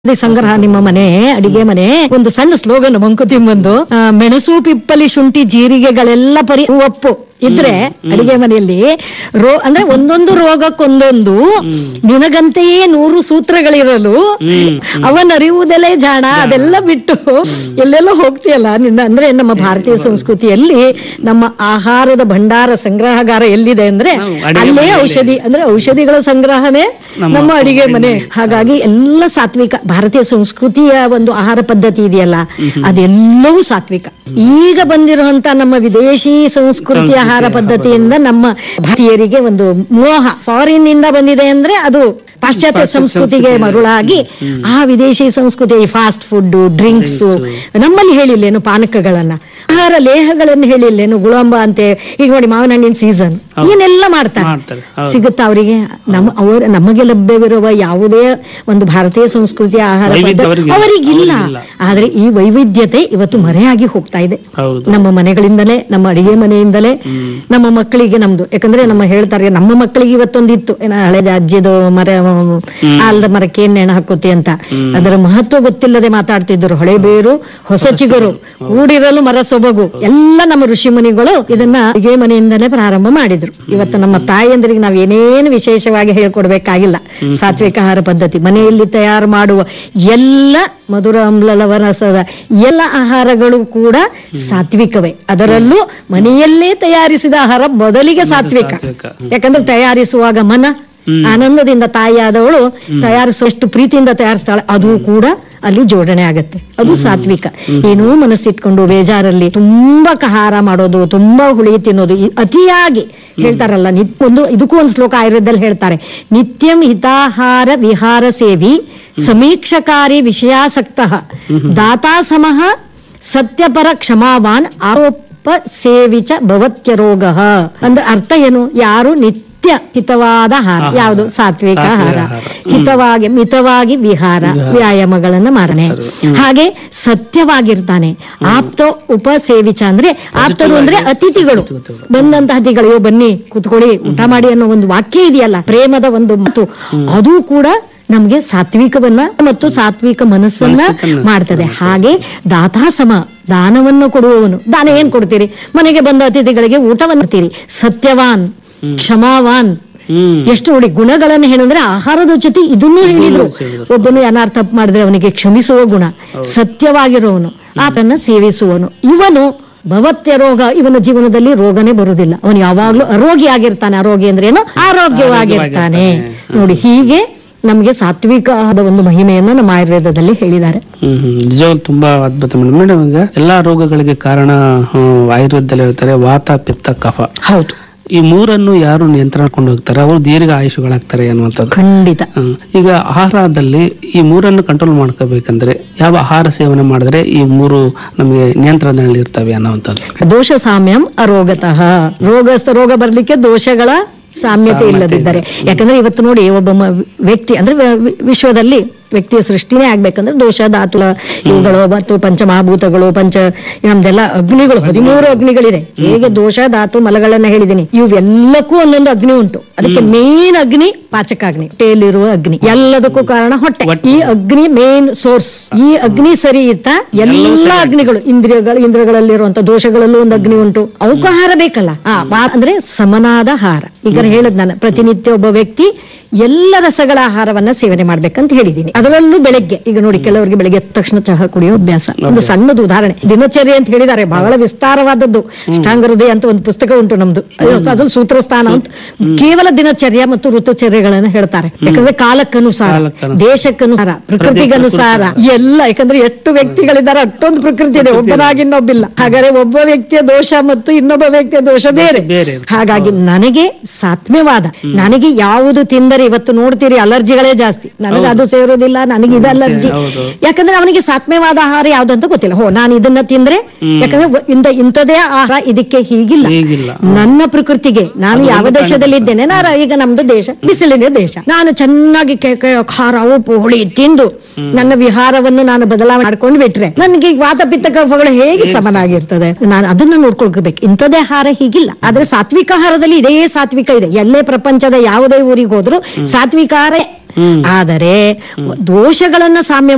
ಔಷಧಿ ಸಂಗ್ರಹ ನಿಮ್ಮ ಮನೆ ಅಡಿಗೆ ಮನೆ ಒಂದು ಸಣ್ಣ ಸ್ಲೋಗನ್ ಮಂಕುತಿಮ್ಮಂದು ಆ, ಮೆಣಸು ಪಿಪ್ಪಲಿ ಶುಂಠಿ ಜೀರಿಗೆಗಳೆಲ್ಲ ಪರಿ ಒಪ್ಪು ಇದ್ರೆ ಅಡಿಗೆ ಮನೆಯಲ್ಲಿ ರೋ ಅಂದ್ರೆ ಒಂದೊಂದು ರೋಗಕ್ಕೊಂದೊಂದು ನಿನಗಂತೆಯೇ ನೂರು ಸೂತ್ರಗಳಿರಲು ಅವನರಿಯುವುದೆಲೆ ಜಾಣ ಅದೆಲ್ಲ ಬಿಟ್ಟು ಎಲ್ಲೆಲ್ಲೋ ಹೋಗ್ತೀಯಲ್ಲ ನಿನ್ನ ಅಂದ್ರೆ ನಮ್ಮ ಭಾರತೀಯ ಸಂಸ್ಕೃತಿಯಲ್ಲಿ ನಮ್ಮ ಆಹಾರದ ಭಂಡಾರ ಸಂಗ್ರಹಗಾರ ಎಲ್ಲಿದೆ ಅಂದ್ರೆ ನಾವು ಅಡಿಗೆ ಅಲ್ಲೇ ಮನೆಯಲ್ಲಿ. ಔಷಧಿ ಅಂದ್ರೆ ಔಷಧಿಗಳ ಸಂಗ್ರಹನೇ ನಮ್ಮ ನಮ್ಮ ಅಡಿಗೆ ಮನೆ ಮನೆ. ಹಾಗಾಗಿ ಎಲ್ಲ ಸಾತ್ವಿಕ ಭಾರತೀಯ ಸಂಸ್ಕೃತಿಯ ಒಂದು ಆಹಾರ ಪದ್ಧತಿ ಇದೆಯಲ್ಲ ಅದೆಲ್ಲವೂ ಸಾತ್ವಿಕ ಈಗ ಬಂದಿರುವಂತ ನಮ್ಮ ವಿದೇಶಿ ಸಂಸ್ಕೃತಿಯ ಆಹಾರ ಸಂಸ್ಕೃತಿ, ಪದ್ಧತಿಯಿಂದ ನಮ್ಮ ಭಾರತೀಯರಿಗೆ ಒಂದು ಮೋಹ ಫಾರಿನ್ ಇಂದ ಬಂದಿದೆ ಅಂದ್ರೆ ಅದು ಪಾಶ್ಚಾತ್ಯ ಪಾಶ್ಚಾತ್ಯ ಸಂಸ್ಕೃತಿಗೆ ಸಂಸ್ಕೃತಿ. ಮರುಳಾಗಿ ಆ ವಿದೇಶಿ ಸಂಸ್ಕೃತಿ ಫಾಸ್ಟ್ ಫುಡ್ ಡ್ರಿಂಕ್ಸ್ Drinks. ನಮ್ಮಲ್ಲಿ ಹೇಳಿಲ್ಲೇನು ಪಾನಕಗಳನ್ನ ಆಹಾರ ಲೇಹಗಳನ್ನು ಹೇಳಿಲ್ಲೇನು ಗುಳಂಬ ಅಂತೆ ಈಗ ನೋಡಿ ಮಾವಿನ ಹಣ್ಣಿನ ಸೀಸನ್ ಹೌದು. ಏನೆಲ್ಲ ಮಾಡ್ತಾರೆ ಮಾಡ್ತಾರೆ, ಹೌದು. ಸಿಗುತ್ತಾ ಅವರಿಗೆ ನಮ್ಮ ಅವರ ನಮಗೆ ಲಭ್ಯವಿರುವ ಯಾವುದೇ ಒಂದು ಭಾರತೀಯ ಸಂಸ್ಕೃತಿಯ ಆಹಾರ ವೈವಿಧ್ಯ ಪದ್ಧತಿ ಅವರಿಗಿಲ್ಲ. ಅವರಿಗಿಲ್ಲ ಅವರಿಗಿಲ್ಲ. ಆದ್ರೆ ಈ ವೈವಿಧ್ಯತೆ ಇವತ್ತು ಮರೆಯಾಗಿ ಹೋಗ್ತಾ ಇದೆ ಹೌದು ನಮ್ಮ ಮನೆಗಳಿಂದಲೇ ನಮ್ಮ ಅಡಿಗೆ ಮನೆಯಿಂದಲೇ ಹ್ಮ್. ನಮ್ಮ ಮಕ್ಕಳಿಗೆ ನಮ್ದು ಯಾಕಂದ್ರೆ ನಮ್ಮ ಹೇಳ್ತಾರೆ ನಮ್ಮ ಮಕ್ಕಳಿಗೆ ಇವತ್ತೊಂದಿತ್ತು ಏನ ಹಳೆದ ಅಜ್ಜಿದು ಮರ ಆಲ್ದ ಮರಕ್ಕೆ ಏನ್ ನೆಣ ಹಾಕೋತಿ ಅಂತ ಅದರ ಮಹತ್ವ ಗೊತ್ತಿಲ್ಲದೆ ಮಾತಾಡ್ತಿದ್ರು ಹಳೆ ಬೇರು ಹೊಸ ಚಿಗುರು ಕೂಡಿರಲು ಮರ ಸೊಬಗು ಎಲ್ಲ ನಮ್ಮ ಋಷಿ ಮುನಿಗಳು ಇದನ್ನ ಅಡಿಗೆ ಮನೆಯಿಂದಲೇ ಪ್ರಾರಂಭ ಮಾಡಿದ್ರು ಇವತ್ತು ನಮ್ಮ ತಾಯಿಯಂದ್ರಿಗೆ ನಾವ್ ಏನೇನು ವಿಶೇಷವಾಗಿ ಹೇಳ್ಕೊಡ್ಬೇಕಾಗಿಲ್ಲ ಸಾತ್ವಿಕ ಆಹಾರ ಪದ್ಧತಿ ಮನೆಯಲ್ಲಿ ತಯಾರು ಮಾಡುವ ಎಲ್ಲ ಮಧುರ ಅಮ್ಲಲವರಸದ ಎಲ್ಲ ಆಹಾರಗಳು ಕೂಡ ಸಾತ್ವಿಕವೇ ಅದರಲ್ಲೂ ಮನೆಯಲ್ಲೇ ತಯಾರಿಸಿದ ಆಹಾರ ಮೊದಲಿಗೆ ಸಾತ್ವಿಕ ಸಾತ್ವಿಕ. ಯಾಕಂದ್ರೆ ತಯಾರಿಸುವಾಗ ಮನ ಆನಂದದಿಂದ ತಾಯಿಯಾದವಳು ತಯಾರಿಸುವಷ್ಟು ಪ್ರೀತಿಯಿಂದ ತಯಾರಿಸ್ತಾಳೆ ಅದು ಕೂಡ ಅಲ್ಲಿ ಜೋಡಣೆ ಆಗತ್ತೆ ಅದು ಸಾತ್ವಿಕ ಏನೋ ಮನಸ್ಸಿಟ್ಕೊಂಡು ಬೇಜಾರಲ್ಲಿ ತುಂಬಾ ಕಹಾರ ಮಾಡೋದು ತುಂಬಾ ಹುಳಿ ತಿನ್ನೋದು ಈ ಅತಿಯಾಗಿ ಹೇಳ್ತಾರಲ್ಲ ನಿತ್- ಒಂದು ಇದಕ್ಕೂ ಒಂದು ಶ್ಲೋಕ ಆಯುರ್ವೇದದಲ್ಲಿ ಹೇಳ್ತಾರೆ ನಿತ್ಯಂ ಹಿತಾಹಾರ ವಿಹಾರ ಸೇವಿ ಸಮೀಕ್ಷಕಾರಿ ವಿಷಯಾಸಕ್ತ ದಾತಾ ಸಮಃ ಸತ್ಯಪರ ಕ್ಷಮಾವಾನ್ ಆರೋಪ ಸೇವಿಚ ಭವತ್ಯ ರೋಗ ಅಂದ್ರೆ ಅರ್ಥ ಏನು ಯಾರು ನಿತ್ಯ ಹಿತವಾದ ಆಹಾರ ಆಹಾರ. ಯಾವುದು ಸಾತ್ವಿಕ ಸಾತ್ವಿಕ ಆಹಾರ ಆಹಾರ. ಹ್ಮ್. ಹಿತವಾಗಿ ಮಿತವಾಗಿ ವಿಹಾರ ವಿಹಾರ. ವ್ಯಾಯಾಮಗಳನ್ನ ಮಾಡನೆ ಹ್ಮ್. ಹಾಗೆ ಸತ್ಯವಾಗಿರ್ತಾನೆ ಆಪ್ತ ಉಪಸೇವಿಚ ಅಂದ್ರೆ ಆಪ್ತರು ಅಂದ್ರೆ ಅತಿಥಿಗಳು ಅತಿಥಿಗಳು. ಬಂದಂತಹ ಅತಿಥಿಗಳು "ಅಯ್ಯೋ, ಬನ್ನಿ ಕುತ್ಕೊಳ್ಳಿ ಊಟ ಮಾಡಿ ಅನ್ನೋ ಒಂದು ವಾಕ್ಯ ಇದೆಯಲ್ಲ ಪ್ರೇಮದ ಒಂದು ಮಾತು ಅದು ಕೂಡ ನಮ್ಗೆ ಸಾತ್ವಿಕವನ್ನ ಮತ್ತು ಸಾತ್ವಿಕ ಮನಸ್ಸನ್ನ ಮನಸ್ಸನ್ನ ಮಾಡ್ತದೆ ಹಾಗೆ ದಾತಾಸಮ ದಾನವನ್ನು ಕೊಡುವವನು ದಾನ ಏನ್ ಕೊಡ್ತೀರಿ ಮನೆಗೆ ಬಂದ ಅತಿಥಿಗಳಿಗೆ ಊಟವನ್ನು ಕೊಡ್ತೀರಿ ಸತ್ಯವಾನ್ ಕ್ಷಮಾವಾನ್ ಹ್ಮ್ ಎಷ್ಟು ನೋಡಿ ಗುಣಗಳನ್ನು ಏನಂದ್ರೆ ಆಹಾರದ ಜೊತೆ ಇದನ್ನೂ ಹೇಳಿದ್ರು ಹೇಳಿದ್ರು. ಒಬ್ಬನು ಏನಾರು ತಪ್ಪು ಮಾಡಿದ್ರೆ ಅವನಿಗೆ ಕ್ಷಮಿಸುವ ಗುಣ ಸತ್ಯವಾಗಿರುವವನು ಆತನ ಸೇವಿಸುವನು ಇವನು ಭವತ್ಯ ರೋಗ ಇವನ ಜೀವನದಲ್ಲಿ ರೋಗನೇ ಬರುವುದಿಲ್ಲ ಅವನು ಯಾವಾಗ್ಲೂ ಅರೋಗಿ ಆಗಿರ್ತಾನೆ ಆರೋಗ್ಯ ಅಂದ್ರೆ ಏನು ಆರೋಗ್ಯವಾಗಿರ್ತಾನೆ ಆರೋಗ್ಯವಾಗಿರ್ತಾನೆ. ನೋಡಿ ಹೀಗೆ ನಮಗೆ ಸಾತ್ವಿಕ ಆದ ಒಂದು ಮಹಿಮೆಯನ್ನು ನಮ್ಮ ಆಯುರ್ವೇದದಲ್ಲಿ ಹೇಳಿದ್ದಾರೆ ಹ್ಮ್ ಹ್ಮ್. ನಿಜವಾಗ್ಲೂ ತುಂಬಾ ಅದ್ಭುತ ಮೇಡಮ್ ಮೇಡಮ್ ಈಗ ಎಲ್ಲಾ ರೋಗಗಳಿಗೆ ಕಾರಣ ಹ್ಮ್, ಆಯುರ್ವೇದದಲ್ಲಿ ಹೇಳ್ತಾರೆ ವಾತ ಪಿತ್ತ ಕಫ ಹೌದು ಈ ಮೂರನ್ನು ಯಾರು ನಿಯಂತ್ರಣಕೊಂಡು ಹೋಗ್ತಾರೆ ಅವರು ದೀರ್ಘ ಆಯುಷುಗಳಾಗ್ತಾರೆ ಅನ್ನುವಂಥದ್ದು ಖಂಡಿತ ಹ್ಮ್. ಈಗ ಆಹಾರದಲ್ಲಿ ಈ ಮೂರನ್ನು ಕಂಟ್ರೋಲ್ ಮಾಡ್ಕೋಬೇಕಂದ್ರೆ ಯಾವ ಆಹಾರ ಸೇವನೆ ಮಾಡಿದ್ರೆ ಈ ಮೂರು ನಮಗೆ ನಿಯಂತ್ರಣದಲ್ಲಿ ಇರ್ತವೆ ಅನ್ನುವಂಥದ್ದು ದೋಷ ಸಾಮ್ಯಂ ಅರೋಗತಃ ರೋಗ ರೋಗ ಬರ್ಲಿಕ್ಕೆ ದೋಷಗಳ ಸಾಮ್ಯತೆ ಸಾಮ್ಯತೆ ಇಲ್ಲದಿದ್ದರೆ ಯಾಕಂದ್ರೆ ಇವತ್ತು ನೋಡಿ ಒಬ್ಬ ಮ- ವ್ಯಕ್ತಿ ಅಂದ್ರೆ ವ- ವಿ- ವಿಶ್ವದಲ್ಲಿ ವ್ಯಕ್ತಿಯ ಸೃಷ್ಟಿನೇ ಆಗ್ಬೇಕಂದ್ರೆ ದೋಷ ಧಾತು ಇವುಗಳು ಮತ್ತು ಪಂಚಮಹಾಭೂತಗಳು ಪಂಚ ನಮ್ದೆಲ್ಲ ಅಗ್ನಿಗಳು ಹದಿಮೂರು ಅಗ್ನಿಗಳಿದೆ ಹೇಗೆ ದೋಷ ಧಾತು ಮಲಗಳನ್ನ ಹೇಳಿದೀನಿ ಇವೆಲ್ಲಕ್ಕೂ ಒಂದೊಂದು ಅಗ್ನಿ ಉಂಟು ಅದಕ್ಕೆ ಮೇನ್ ಅಗ್ನಿ ಪಾಚಕಾಗ್ನಿ ಹೊಟ್ಟೆಯಲ್ಲಿರುವ ಅಗ್ನಿ ಎಲ್ಲದಕ್ಕೂ ಕಾರಣ ಹೊಟ್ಟೆ ಹೊಟ್ಟೆ. ಈ ಅಗ್ನಿ ಮೇನ್ ಸೋರ್ಸ್ ಈ ಅಗ್ನಿ ಸರಿ ಇತ್ತ ಎಲ್ಲವೂ ಎಲ್ಲ ಸರಿ ಅಗ್ನಿಗಳು ಇಂದ್ರಿಯಗಳು ಇಂದ್ರಿಯಗಳಲ್ಲಿರುವಂತ ದೋಷಗಳಲ್ಲೂ ಒಂದು ಅಗ್ನಿ ಉಂಟು ಅವಕ್ಕೂ ಆಹಾರ ಬೇಕಲ್ಲ ಆ, ವಾ- ಅಂದ್ರೆ ಸಮನಾದ ಆಹಾರ ಈಗ ಹೇಳದ್ ನಾನು ಪ್ರತಿನಿತ್ಯ ಒಬ್ಬ ವ್ಯಕ್ತಿ ಎಲ್ಲ ರಸಗಳ ಆಹಾರವನ್ನ ಸೇವನೆ ಮಾಡ್ಬೇಕಂತ ಹೇಳಿದೀನಿ ಅದರಲ್ಲೂ ಬೆಳಗ್ಗೆ ಈಗ ನೋಡಿ ಕೆಲವರಿಗೆ ಬೆಳಗ್ಗೆ ಎದ್ದ ತಕ್ಷಣ ಚಹಾ ಕುಡಿಯೋ ಅಭ್ಯಾಸ ಒಂದು ಸಣ್ಣದು ಉದಾಹರಣೆ ದಿನಚರ್ಯ ಅಂತ ಹೇಳಿದ್ದಾರೆ ಬಹಳ ವಿಸ್ತಾರವಾದದ್ದು ಅಷ್ಟಾಂಗ ಹೃದಯ ಅಂತ ಒಂದು ಪುಸ್ತಕ ಉಂಟು ನಮ್ದು ಅದು- ಅದು ಸೂತ್ರಸ್ಥಾನ ಅಂತ ಕೇವಲ ದಿನಚರ್ಯ ಮತ್ತು ಋತುಚರ್ಯಗಳನ್ನ ಹೇಳ್ತಾರೆ ಯಾಕಂದ್ರೆ ಕಾಲಕ್ಕನುಸಾರ ಕಾಲಕ್ಕನುಸಾರ. ದೇಶಕ್ಕನುಸಾರ ಪ್ರಕೃತಿಗನುಸಾರ ಎಲ್ಲ ಯಾಕಂದ್ರೆ ಎಷ್ಟು ವ್ಯಕ್ತಿಗಳಿದ್ದಾರೆ ಅಷ್ಟೊಂದು ಪ್ರಕೃತಿ ಇದೆ ಒಬ್ಬನಾಗಿ ಇನ್ನೊಬ್ಬಿಲ್ಲ ಹಾಗಾದ್ರೆ ಒಬ್ಬ ವ್ಯಕ್ತಿಯ ದೋಷ ಮತ್ತು ಇನ್ನೊಬ್ಬ ವ್ಯಕ್ತಿಯ ದೋಷ ಬೇರೆ ಬೇರೆ. ಹಾಗಾಗಿ ನನಗೆ ಸಾತ್ಮ್ಯವಾದ ನನಗೆ ಯಾವುದು ತಿಂದರೆ ಇವತ್ತು ನೋಡ್ತೀರಿ ಅಲರ್ಜಿಗಳೇ ಜಾಸ್ತಿ ನನಗೆ ಅದು ಸೇರೋದಿಲ್ಲ ನನಗೆ ಇದು ಅಲರ್ಜಿ ಹೌದು. ಯಾಕಂದ್ರೆ ಅವನಿಗೆ ಸಾತ್ಮ್ಯವಾದ ಆಹಾರ ಯಾವ್ದಂತ ಗೊತ್ತಿಲ್ಲ ಹೋ ನಾನು ಇದನ್ನ ತಿಂದ್ರೆ ಹ್ಮ್. ಯಾಕಂದ್ರೆ ಒ- ಇಂಥ ಇಂಥದೇ ಆಹಾರ ಇದಕ್ಕೆ ಹೀಗಿಲ್ಲ ಹೀಗಿಲ್ಲ. ನನ್ನ ಪ್ರಕೃತಿಗೆ ನಾನು ಅದು ಯಾವ ಒಂದು ದೇಶದಲ್ಲಿ ಇದ್ದೇನೆ ನಾನು ಈಗ ನಮ್ದು ದೇಶ ಬಿಸಿಲಿನ ದೇಶ ನಾನು ಚೆನ್ನಾಗಿ ಕೆ- ಕೆ- ಖಾರ ಉಪ್ಪು ಹುಳಿ ತಿಂದು ನನ್ನ ವಿಹಾರವನ್ನು ನಾನು ಬದಲಾವಣೆ ಮಾಡ್ಕೊಂಡು ಬಿಟ್ರೆ ನನಗೆ ಈ ವಾತ ಪಿತ್ತ ಕಫಗಳು ಹೇಗೆ ಸಮನಾಗಿರ್ತದೆ ನಾನು ಅದನ್ನ ನೋಡ್ಕೊಳ್ಬೇಕು ಇಂಥದೇ ಆಹಾರ ಹೀಗಿಲ್ಲ ಆದ್ರೆ ಸಾತ್ವಿಕ ಆಹಾರದಲ್ಲಿ ಇದೇ ಸಾತ್ವಿಕ ಇದೆ ಎಲ್ಲೇ ಪ್ರಪಂಚದ ಯಾವುದೇ ಊರಿಗೆ ಹೋದ್ರು ಸಾತ್ವಿಕ ಆಹಾರ ಹ್ಮ್. ಆದರೆ ದೋಷಗಳನ್ನ ಸಾಮ್ಯ